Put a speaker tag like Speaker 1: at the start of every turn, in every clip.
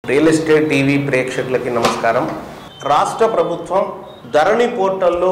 Speaker 1: Real estate TV ప్రేక్షకులకి నమస్కారం రాష్ట్ర ప్రభుత్వం ధరణి పోర్టల్లో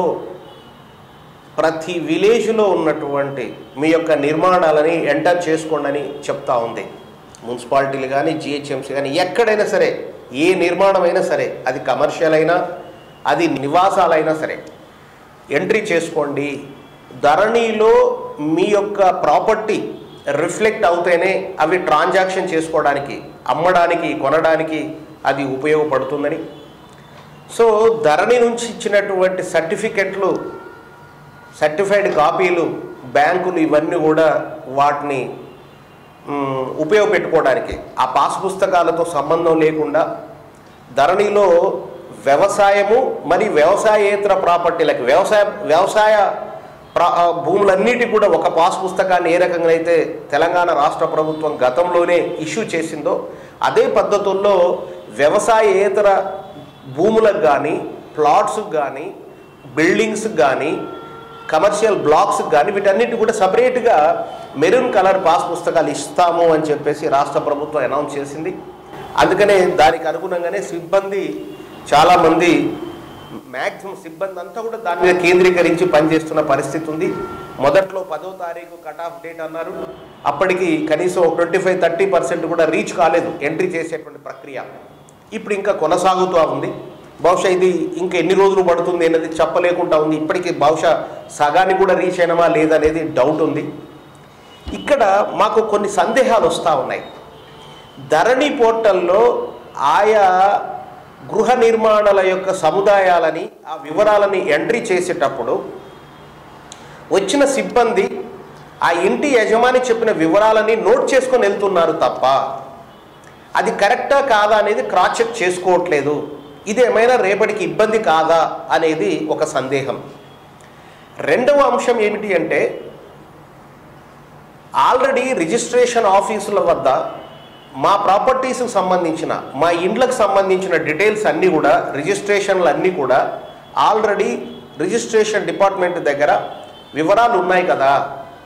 Speaker 1: ప్రతి విలేజ్లో ఉన్నటువంటి మీ యొక్క నిర్మాణాలని ఎంటర్ చేసుకోండి అని చెప్తా ఉంది మున్సిపాలిటీలు కానీ జిహెచ్ఎంసీ కానీ ఎక్కడైనా సరే ఏ నిర్మాణమైనా సరే అది కమర్షియల్ అయినా అది నివాసాలైనా సరే ఎంట్రీ చేసుకోండి ధరణిలో మీ యొక్క ప్రాపర్టీ రిఫ్లెక్ట్ అవుతేనే అవి ట్రాన్సాక్షన్ చేసుకోవడానికి అమ్మడానికి కొనడానికి అది ఉపయోగపడుతుందని సో ధరణి నుంచి ఇచ్చినటువంటి సర్టిఫికెట్లు సర్టిఫైడ్ కాపీలు బ్యాంకులు ఇవన్నీ కూడా వాటిని మ్, ఉపయోగపెట్టుకోవడానికి ఆ పాస్ పుస్తకాలతో సంబంధం లేకుండా ధరణిలో వ్యవసాయము మరి వ్యవసాయేతర ప్రాపర్టీలకు వ్యవసాయ వ్యవసాయ ప్రా ఆ, భూములన్నిటి కూడా ఒక పాస్ పుస్తకాన్ని ఏ రకంగా అయితే తెలంగాణ రాష్ట్ర ప్రభుత్వం గతంలోనే ఇష్యూ చేసిందో అదే పద్ధతుల్లో వ్యవసాయేతర భూములకు కానీ ప్లాట్స్కి కానీ బిల్డింగ్స్కి కానీ కమర్షియల్ బ్లాక్స్ కానీ వీటన్నిటి కూడా సపరేట్గా మెరూన్ కలర్ పాస్ పుస్తకాలు ఇస్తాము అని చెప్పేసి రాష్ట్ర ప్రభుత్వం అనౌన్స్ చేసింది అందుకనే దానికి అనుగుణంగానే సిబ్బంది చాలామంది మ్యాక్సిమం సిబ్బంది అంతా కూడా దాని మీద కేంద్రీకరించి పనిచేస్తున్న పరిస్థితి ఉంది మొదట్లో పదో తారీఖు కట్ ఆఫ్ డేట్ అన్నారు అప్పటికి కనీసం ట్వంటీ ఫైవ్ థర్టీ పర్సెంట్ కూడా రీచ్ కాలేదు ఎంట్రీ చేసేటువంటి ప్రక్రియ ఇప్పుడు ఇంకా కొనసాగుతూ ఉంది బహుశా ఇది ఇంకా ఎన్ని రోజులు పడుతుంది అనేది చెప్పలేకుండా ఉంది ఇప్పటికీ బహుశా సగానికి కూడా రీచ్ అయినమా లేదనేది డౌట్ ఉంది ఇక్కడ మాకు కొన్ని సందేహాలు వస్తూ ఉన్నాయి ధరణి పోర్టల్లో ఆయా గృహ నిర్మాణాల యొక్క సముదాయాలని ఆ వివరాలని ఎంట్రీ చేసేటప్పుడు వచ్చిన సిబ్బంది ఆ ఇంటి యజమాని చెప్పిన వివరాలని నోట్ చేసుకొని వెళ్తున్నారు తప్ప అది కరెక్టా కాదా అనేది క్రాస్ చెక్ చేసుకోవట్లేదు ఇది ఏమైనా రేపటికి ఇబ్బంది కాదా అనేది ఒక సందేహం రెండవ అంశం ఏమిటి అంటే ఆల్రెడీ రిజిస్ట్రేషన్ ఆఫీసుల వద్ద మా ప్రాపర్టీస్కి సంబంధించిన మా ఇండ్లకు సంబంధించిన డీటెయిల్స్ అన్నీ కూడా రిజిస్ట్రేషన్లు అన్నీ కూడా ఆల్రెడీ రిజిస్ట్రేషన్ డిపార్ట్మెంట్ దగ్గర వివరాలు ఉన్నాయి కదా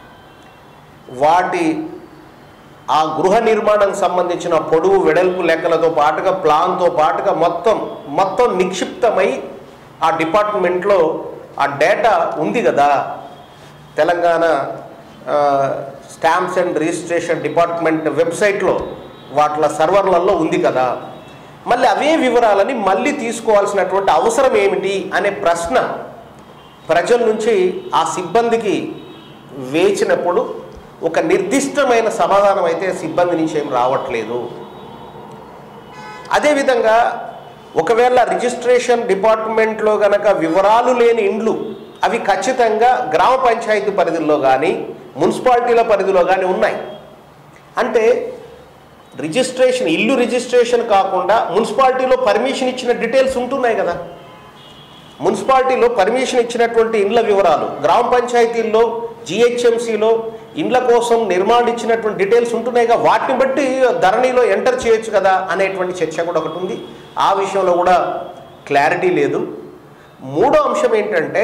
Speaker 1: వాటి ఆ గృహ నిర్మాణానికి సంబంధించిన పొడవు వెడల్పు లెక్కలతో పాటుగా ప్లాన్తో పాటుగా మొత్తం మొత్తం నిక్షిప్తమై ఆ డిపార్ట్మెంట్లో ఆ డేటా ఉంది కదా Telangana stamps and registration department వెబ్సైట్లో వాటిల సర్వర్లలో ఉంది కదా మళ్ళీ అవే వివరాలని మళ్ళీ తీసుకోవాల్సినటువంటి అవసరం ఏమిటి అనే ప్రశ్న ప్రజల నుంచి ఆ సిబ్బందికి వేచినప్పుడు ఒక నిర్దిష్టమైన సమాధానం అయితే సిబ్బంది నుంచి ఏం రావట్లేదు అదేవిధంగా ఒకవేళ రిజిస్ట్రేషన్ డిపార్ట్మెంట్లో గనక వివరాలు లేని ఇండ్లు అవి ఖచ్చితంగా గ్రామ పంచాయతీ పరిధిలో కానీ మున్సిపాలిటీల పరిధిలో కానీ ఉన్నాయి అంటే రిజిస్ట్రేషన్ ఇల్లు రిజిస్ట్రేషన్ కాకుండా మున్సిపాలిటీలో పర్మిషన్ ఇచ్చిన డీటెయిల్స్ ఉంటున్నాయి కదా మున్సిపాలిటీలో పర్మిషన్ ఇచ్చినటువంటి ఇండ్ల వివరాలు గ్రామ పంచాయతీల్లో జిహెచ్ఎంసీలో ఇండ్ల కోసం నిర్మాణం ఇచ్చినటువంటి డీటెయిల్స్ ఉంటున్నాయిగా వాటిని బట్టి ధరణిలో ఎంటర్ చేయొచ్చు కదా అనేటువంటి చర్చ కూడా ఒకటి ఉంది ఆ విషయంలో కూడా క్లారిటీ లేదు మూడో అంశం ఏంటంటే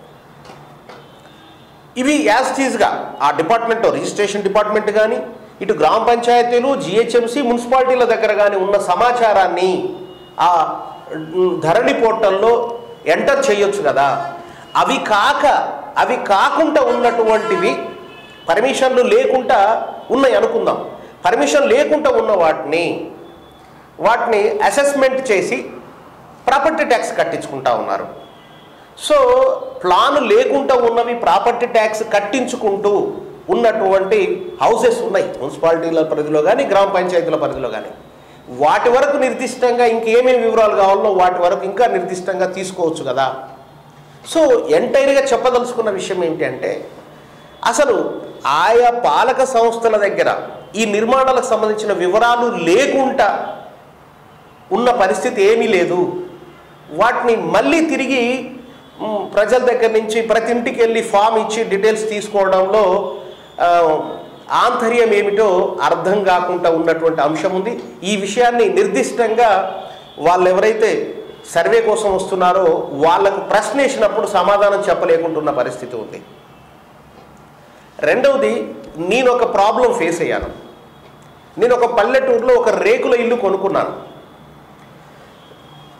Speaker 1: ఇవి యాజ్ టీజ్గా ఆ డిపార్ట్మెంట్ రిజిస్ట్రేషన్ డిపార్ట్మెంట్ కానీ ఇటు గ్రామ పంచాయతీలు జిహెచ్ఎంసీ మున్సిపాలిటీల దగ్గర కానీ ఉన్న సమాచారాన్ని ఆ మ్, ధరణి పోర్టల్లో ఎంటర్ చేయొచ్చు కదా అవి కాక అవి కాకుండా ఉన్నటువంటివి పర్మిషన్లు లేకుండా ఉన్నాయి అనుకుందాం పర్మిషన్ లేకుండా ఉన్న వాటిని వాటిని అసెస్మెంట్ చేసి ప్రాపర్టీ ట్యాక్స్ కట్టించుకుంటా ఉన్నారు సో ప్లాన్ లేకుండా ఉన్నవి ప్రాపర్టీ ట్యాక్స్ కట్టించుకుంటూ ఉన్నటువంటి హౌసెస్ ఉన్నాయి మున్సిపాలిటీల పరిధిలో కానీ గ్రామ పంచాయతీల పరిధిలో కానీ వాటి వరకు నిర్దిష్టంగా ఇంకేమేమి వివరాలు కావాలో వాటి వరకు ఇంకా నిర్దిష్టంగా తీసుకోవచ్చు కదా సో ఎంటైర్గా చెప్పదలుచుకున్న విషయం ఏంటి అంటే అసలు ఆయా పాలక సంస్థల దగ్గర ఈ నిర్మాణాలకు సంబంధించిన వివరాలు లేకుండా ఉన్న పరిస్థితి ఏమీ లేదు వాటిని మళ్ళీ తిరిగి మ్, ప్రజల దగ్గర నుంచి ప్రతి ఇంటికి వెళ్ళి ఫామ్ ఇచ్చి డీటెయిల్స్ తీసుకోవడంలో ఆ, ఆంతర్యం ఏమిటో అర్థం కాకుండా ఉన్నటువంటి అంశం ఉంది ఈ విషయాన్ని నిర్దిష్టంగా వాళ్ళు ఎవరైతే సర్వే కోసం వస్తున్నారో వాళ్లకు ప్రశ్న వేసినప్పుడు సమాధానం చెప్పలేకుంటున్న పరిస్థితి ఉంది రెండవది నేను ఒక ప్రాబ్లం ఫేస్ అయ్యాను నేను ఒక పల్లెటూరులో ఒక రేకుల ఇల్లు కొనుక్కున్నాను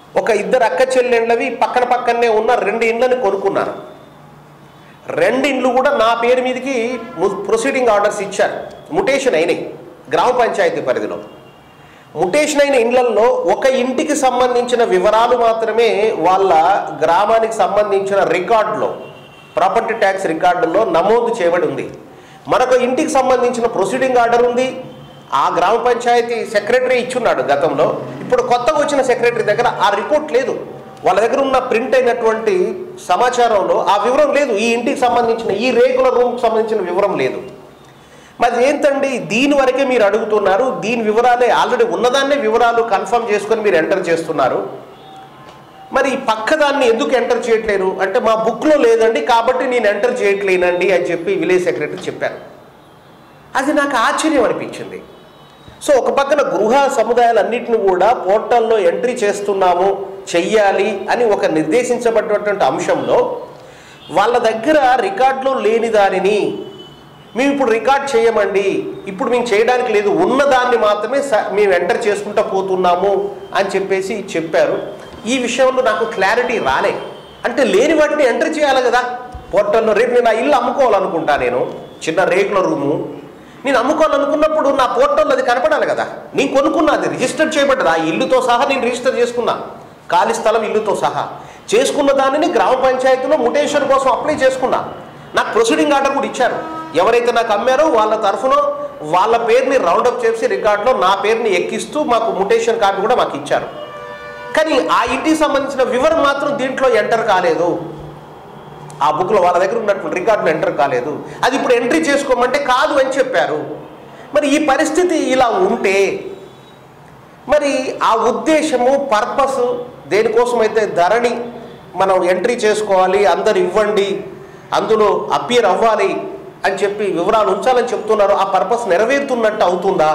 Speaker 1: ఒక ఇద్దరు అక్క చెల్లెళ్ళవి పక్కన పక్కనే ఉన్న రెండు ఇండ్లని కొనుక్కున్నాను రెండు ఇండ్లు కూడా నా పేరు మీదకి ప్రొసీడింగ్ ఆర్డర్స్ ఇచ్చారు ముటేషన్ అయినాయి గ్రామ పంచాయతీ పరిధిలో ముటేషన్ అయిన ఇండ్లల్లో ఒక ఇంటికి సంబంధించిన వివరాలు మాత్రమే వాళ్ళ గ్రామానికి సంబంధించిన రికార్డులో ప్రాపర్టీ ట్యాక్స్ రికార్డుల్లో నమోదు చేయబడి ఉంది మరొక ఇంటికి సంబంధించిన ప్రొసీడింగ్ ఆర్డర్ ఉంది ఆ గ్రామ పంచాయతీ సెక్రటరీ ఇచ్చున్నాడు గతంలో ఇప్పుడు కొత్తగా వచ్చిన సెక్రటరీ దగ్గర ఆ రిపోర్ట్ లేదు వాళ్ళ దగ్గర ఉన్న ప్రింట్ అయినటువంటి సమాచారంలో ఆ వివరం లేదు ఈ ఇంటికి సంబంధించిన ఈ రేకుల రూమ్కి సంబంధించిన వివరం లేదు మరి ఏంటండి దీని వరకే మీరు అడుగుతున్నారు దీని వివరాలే ఆల్రెడీ ఉన్నదాన్నే వివరాలు కన్ఫర్మ్ చేసుకొని మీరు ఎంటర్ చేస్తున్నారు మరి ఈ పక్కదాన్ని ఎందుకు ఎంటర్ చేయట్లేరు అంటే మా బుక్లో లేదండి కాబట్టి నేను ఎంటర్ చేయట్లేనండి అని చెప్పి విలేజ్ సెక్రటరీ చెప్పారు అది నాకు ఆశ్చర్యం అనిపించింది సో ఒక పక్కన గృహ సముదాయాలన్నింటిని కూడా పోర్టల్లో ఎంట్రీ చేస్తున్నాము చెయ్యాలి అని ఒక నిర్దేశించబడినటువంటి అంశంలో వాళ్ళ దగ్గర రికార్డులో లేని దానిని మేము ఇప్పుడు రికార్డ్ చేయమండి ఇప్పుడు మేము చేయడానికి లేదు ఉన్నదాన్ని మాత్రమే స- మేము ఎంటర్ చేసుకుంటూ పోతున్నాము అని చెప్పేసి చెప్పారు ఈ విషయంలో నాకు క్లారిటీ రాలే అంటే లేని వాటిని ఎంటర్ చేయాలి కదా పోర్టల్లో రేపు నేను ఆ ఇల్లు అమ్ముకోవాలనుకుంటా నేను చిన్న రేకుల రూము నేను అమ్ముకోవాలనుకున్నప్పుడు నా పోర్టల్లో అది కనపడాలి కదా నేను కొనుక్కున్నా అది రిజిస్టర్ చేయబడ్డది ఆ ఇల్లుతో సహా నేను రిజిస్టర్ చేసుకున్నా ఖాళీ స్థలం ఇల్లుతో సహా చేసుకున్న దానిని గ్రామ పంచాయతీలో ముటేషన్ కోసం అప్లై చేసుకున్నా నాకు ప్రొసీడింగ్ ఆర్డర్ కూడా ఇచ్చారు ఎవరైతే నాకు అమ్మారో వాళ్ళ తరఫున వాళ్ళ పేరుని రౌండప్ చేసి రికార్డులో నా పేరుని ఎక్కిస్తూ మాకు ముటేషన్ కార్డు కూడా మాకు ఇచ్చారు కానీ ఆ ఇంటికి సంబంధించిన వివరం మాత్రం దీంట్లో ఎంటర్ కాలేదు ఆ బుక్లో వాళ్ళ దగ్గర ఉన్నటువంటి రికార్డులు ఎంటర్ కాలేదు అది ఇప్పుడు ఎంట్రీ చేసుకోమంటే కాదు అని చెప్పారు మరి ఈ పరిస్థితి ఇలా ఉంటే మరి ఆ ఉద్దేశము పర్పస్ దేనికోసమైతే ధరని మనం ఎంట్రీ చేసుకోవాలి అందరు ఇవ్వండి అందులో అపియర్ అవ్వాలి అని చెప్పి వివరాలు ఉంచాలని చెప్తున్నారు ఆ పర్పస్ నెరవేరుతున్నట్టు అవుతుందా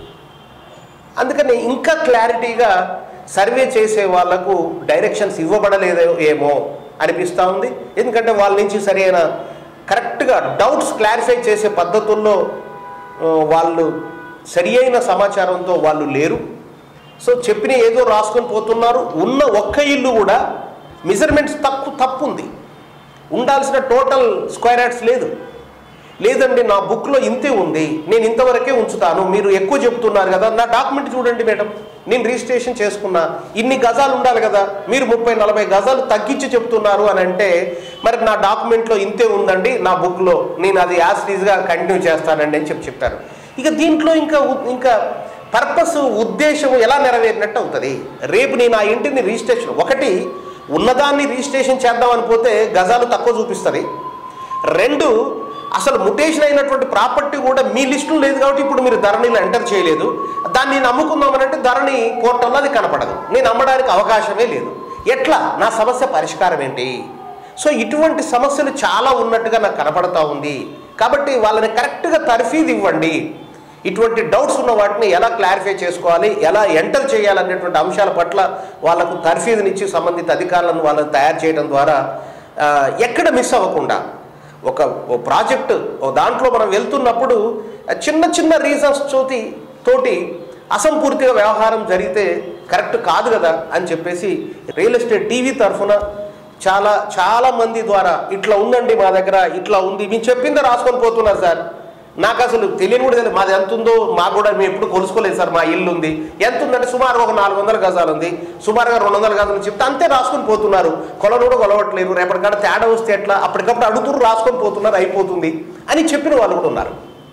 Speaker 1: అందుకని ఇంకా క్లారిటీగా సర్వే చేసే వాళ్లకు డైరెక్షన్స్ ఇవ్వబడలేదో ఏమో అనిపిస్తూ ఉంది ఎందుకంటే వాళ్ళ నుంచి సరైన కరెక్ట్గా డౌట్స్ క్లారిఫై చేసే పద్ధతుల్లో ఆ, వాళ్ళు సరి అయిన సమాచారంతో వాళ్ళు లేరు సో చెప్పిన ఏదో రాసుకొని పోతున్నారు ఉన్న ఒక్క ఇల్లు కూడా మెజర్మెంట్స్ తప్పు తప్పు ఉంది ఉండాల్సిన టోటల్ స్క్వేర్ యార్డ్స్ లేదు లేదండి నా బుక్లో ఇంతే ఉంది నేను ఇంతవరకే ఉంచుతాను మీరు ఎక్కువ చెప్తున్నారు కదా నా డాక్యుమెంట్ చూడండి మేడం నేను రిజిస్ట్రేషన్ చేసుకున్నా ఇన్ని గజాలు ఉండాలి కదా మీరు ముప్పై నలభై గజాలు తగ్గించి చెప్తున్నారు అని అంటే మరి నా డాక్యుమెంట్లో ఇంతే ఉందండి నా బుక్లో నేను అది యాజ్ టీజ్గా కంటిన్యూ చేస్తానండి అని చెప్పి చెప్పారు ఇక దీంట్లో ఇంకా ఉ- ఇంకా పర్పస్ ఉద్దేశం ఎలా నెరవేరినట్టు అవుతుంది రేపు నేను ఆ ఇంటిని రిజిస్ట్రేషన్ ఒకటి ఉన్నదాన్ని రిజిస్ట్రేషన్ చేద్దామని పోతే గజాలు తక్కువ చూపిస్తుంది రెండు అసలు ముటేషన్ అయినటువంటి ప్రాపర్టీ కూడా మీ లిస్టులో లేదు కాబట్టి ఇప్పుడు మీరు ధరణిలో ఎంటర్ చేయలేదు దాన్ని నేను అమ్ముకుందామని అంటే ధరణి పోర్టల్లో అది కనపడదు నేను అమ్మడానికి అవకాశమే లేదు ఎట్లా నా సమస్య పరిష్కారం ఏంటి సో ఇటువంటి సమస్యలు చాలా ఉన్నట్టుగా నాకు కనపడతా ఉంది కాబట్టి వాళ్ళని కరెక్ట్గా తర్ఫీదు ఇవ్వండి ఇటువంటి డౌట్స్ ఉన్న వాటిని ఎలా క్లారిఫై చేసుకోవాలి ఎలా ఎంటర్ చేయాలనేటువంటి అంశాల పట్ల వాళ్ళకు తర్ఫీదునిచ్చి సంబంధిత అధికారులను వాళ్ళని తయారు చేయడం ద్వారా ఆ, ఎక్కడ మిస్ అవ్వకుండా ఒక ఓ ప్రాజెక్ట్ ఓ దాంట్లో మనం వెళ్తున్నప్పుడు ఆ చిన్న చిన్న రీజన్స్ తోటి తోటి అసంపూర్తిగా వ్యవహారం జరిగితే కరెక్ట్ కాదు కదా అని చెప్పేసి రియల్ ఎస్టేట్ టీవీ తరఫున చాలా చాలా మంది ద్వారా ఇట్లా ఉందండి మా దగ్గర ఇట్లా ఉంది మేము చెప్పిందే రాసుకొని పోతున్నారు సార్ నాకు అసలు తెలియని కూడా తెలియదు మాది ఎంత ఉందో మాకు కూడా మేము ఎప్పుడు కొలుసుకోలేదు సార్ మా ఇల్లు ఉంది ఎంత ఉందంటే సుమారు ఒక నాలుగు వందల గజాలు ఉంది సుమారుగా రెండు వందల గజాలు చెప్తే అంతే రాసుకొని పోతున్నారు కొలను కూడా కొలవట్లేరు రేపటికాడ తేడా వస్తే ఎట్లా అప్పటికప్పుడు అడుగుతురు రాసుకొని పోతున్నారు అయిపోతుంది అని చెప్పిన వాళ్ళు కూడా ఉన్నారు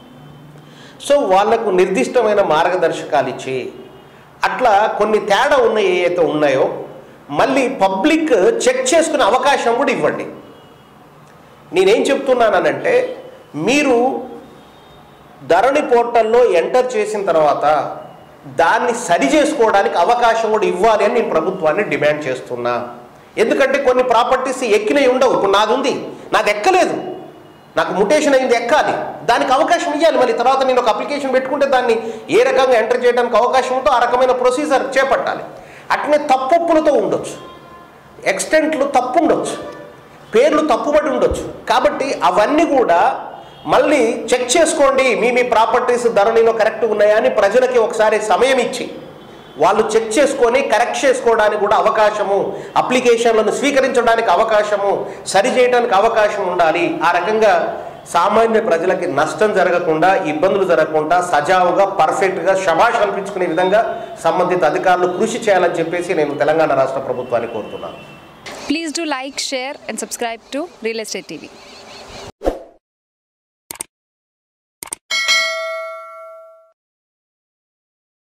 Speaker 1: సో వాళ్లకు నిర్దిష్టమైన మార్గదర్శకాలు ఇచ్చి అట్లా కొన్ని తేడా ఉన్నాయి ఏవైతే ఉన్నాయో మళ్ళీ పబ్లిక్ చెక్ చేసుకునే అవకాశం కూడా ఇవ్వండి నేనేం చెప్తున్నానంటే మీరు ధరణి పోర్టల్లో ఎంటర్ చేసిన తర్వాత దాన్ని సరి చేసుకోవడానికి అవకాశం కూడా ఇవ్వాలి అని నేను ప్రభుత్వాన్ని డిమాండ్ చేస్తున్నా ఎందుకంటే కొన్ని ప్రాపర్టీస్ ఎక్కినవి ఉండవు ఇప్పుడు నాది ఉంది నాది ఎక్కలేదు నాకు ముటేషన్ అయింది ఎక్కాలి దానికి అవకాశం ఇవ్వాలి మళ్ళీ తర్వాత నేను ఒక అప్లికేషన్ పెట్టుకుంటే దాన్ని ఏ రకంగా ఎంటర్ చేయడానికి అవకాశం ఉందో ఆ రకమైన ప్రొసీజర్ చేపట్టాలి అట్నే తప్పొప్పులతో ఉండొచ్చు ఎక్స్టెంట్లు తప్పు ఉండొచ్చు పేర్లు తప్పుబడి ఉండొచ్చు కాబట్టి అవన్నీ కూడా మళ్ళీ చెక్ చేసుకోండి మీ మీ ప్రాపర్టీస్ ధరణిలో కరెక్ట్ ఉన్నాయా అని ప్రజలకి ఒకసారి సమయం ఇచ్చి వాళ్ళు చెక్ చేసుకొని కరెక్ట్ చేసుకోవడానికి కూడా అవకాశము అప్లికేషన్లను స్వీకరించడానికి అవకాశము సరి చేయడానికి అవకాశం ఉండాలి ఆ రకంగా సామాన్య ప్రజలకి నష్టం జరగకుండా ఇబ్బందులు జరగకుండా సజావుగా పర్ఫెక్ట్గా శభాష్ అనిపించుకునే విధంగా సంబంధిత అధికారులు కృషి చేయాలని చెప్పేసి నేను తెలంగాణ రాష్ట్ర ప్రభుత్వాన్ని కోరుతున్నాను
Speaker 2: Please do like, share, and subscribe to Real Estate TV.